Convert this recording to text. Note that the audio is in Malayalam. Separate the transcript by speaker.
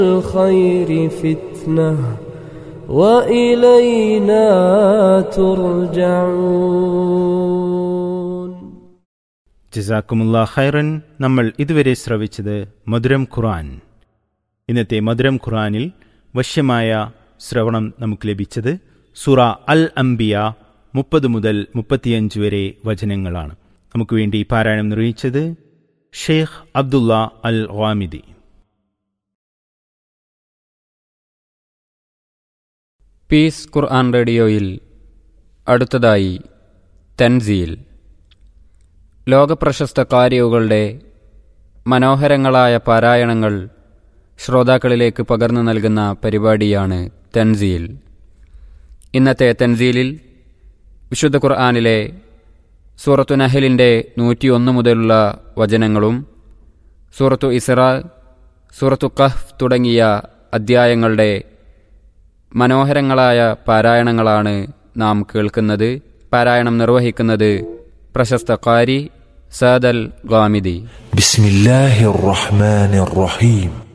Speaker 1: الخير فتنة وإلينا ترجعون
Speaker 2: ജസാക്കുമുള്ള ഖൈറൻ നമ്മൾ ഇതുവരെ ശ്രവിച്ചത് മധുരം ഖുറാൻ ഇന്നത്തെ മധുരം ഖുറാനിൽ വശ്യമായ ശ്രവണം നമുക്ക് ലഭിച്ചത് സുറ അൽ അംബിയ മുപ്പത് മുതൽ മുപ്പത്തിയഞ്ച് വരെ വചനങ്ങളാണ് നമുക്ക് വേണ്ടി പാരായണം നിർവഹിച്ചത് Sheikh Abdullah al Ghamidi
Speaker 3: peace Quran റേഡിയോയിൽ അടുത്തതായി തൻസീൽ ലോകപ്രശസ്ത കാരികളുടെ മനോഹരങ്ങളായ പാരായണങ്ങൾ ശ്രോതാക്കളിലേക്ക് പകർന്നു നൽകുന്ന പരിപാടിയാണ് തൻസീൽ ഇന്നത്തെ തൻസീലിൽ വിശുദ്ധ ഖുർആാനിലെ സൂറത്തു നഹലിൻ്റെ നൂറ്റിയൊന്ന് മുതലുള്ള വചനങ്ങളും സൂറത്തു ഇസ്ര സൂറത്തു കഹ്ഫ് തുടങ്ങിയ അദ്ധ്യായങ്ങളുടെ മനോഹരങ്ങളായ പാരായണങ്ങളാണ് നാം കേൾക്കുന്നത് പാരായണം നിർവഹിക്കുന്നത് പ്രശസ്ത കാരി സാദൽ ഗാമിദി
Speaker 4: بسم الله الرحمن الرحيم